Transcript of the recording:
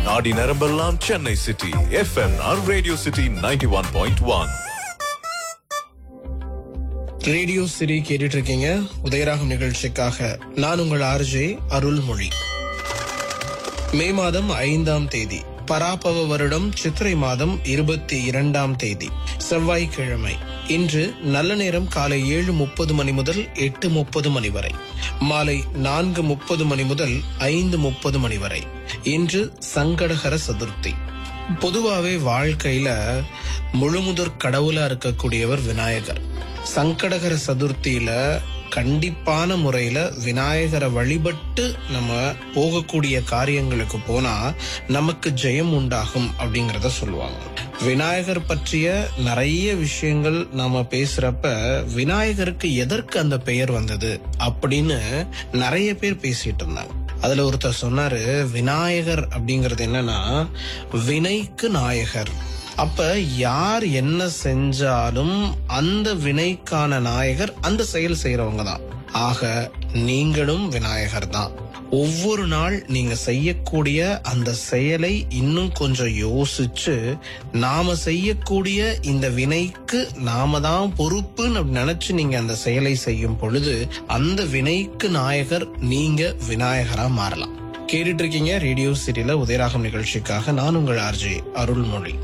நாடி நரம்பெல்லாம் சென்னை சிட்டி எஃப்எம்ஆர் radio city ninety one point one radio சிரி கேட்டுட்டு இருக்கீங்க உதயராகம் நிகழ்ச்சிக்காக நான் உங்கள் ஆர்ஜே அருள்மொழி மே மாதம் ஐந்தாம் தேதி பராபவ வருடம் சித்திரை மாதம் இருபத்தி இரண்டாம் தேதி செவ்வாய்க்கிழமை இன்று நல்ல நேரம் காலை ஏழு முப்பது மணி முதல் எட்டு முப்பது மணி வரை மாலை நான்கு முப்பது மணி முதல் ஐந்து முப்பது மணி வரை இன்று சங்கடகர சதுர்த்தி பொதுவாவே வாழ்க்கையில முழுமுதற் கடவுளா இருக்கக்கூடியவர் விநாயகர் சங்கடகர சதுர்த்தியில கண்டிப்பான முறையில விநாயகரை வழிபட்டு நம்ம போகக்கூடிய காரியங்களுக்கு போனா நமக்கு ஜெயம் உண்டாகும் அப்படிங்கறத சொல்லுவாங்க விநாயகர் பற்றிய நிறைய விஷயங்கள் நாம பேசுறப்ப விநாயகருக்கு எதற்கு அந்த பெயர் வந்தது அப்படின்னு நிறைய பேர் பேசிட்டு இருந்தாங்க அதுல ஒருத்தர் சொன்னாரு விநாயகர் அப்படிங்கறது என்னன்னா வினைக்கு நாயகர் அப்ப யார் என்ன செஞ்சாலும் அந்த வினைக்கான நாயகர் அந்த செயல் செய்யறவங்க தான் ஆக நீங்களும் விநாயகர் தான் ஒவ்வொரு நாள் நீங்க செய்யக்கூடிய அந்த செயலை இன்னும் கொஞ்சம் யோசிச்சு நாம செய்யக்கூடிய இந்த வினைக்கு நாம தான் பொறுப்புன்னு நினைச்சு நீங்க அந்த செயலை செய்யும் பொழுது அந்த வினைக்கு நாயகர் நீங்க விநாயகரா மாறலாம் கேட்டுட்டு இருக்கீங்க ரேடியோ சிட்டில உதயராகம் நிகழ்ச்சிக்காக நான் உங்கள் ஆர்ஜே அருள்மொழி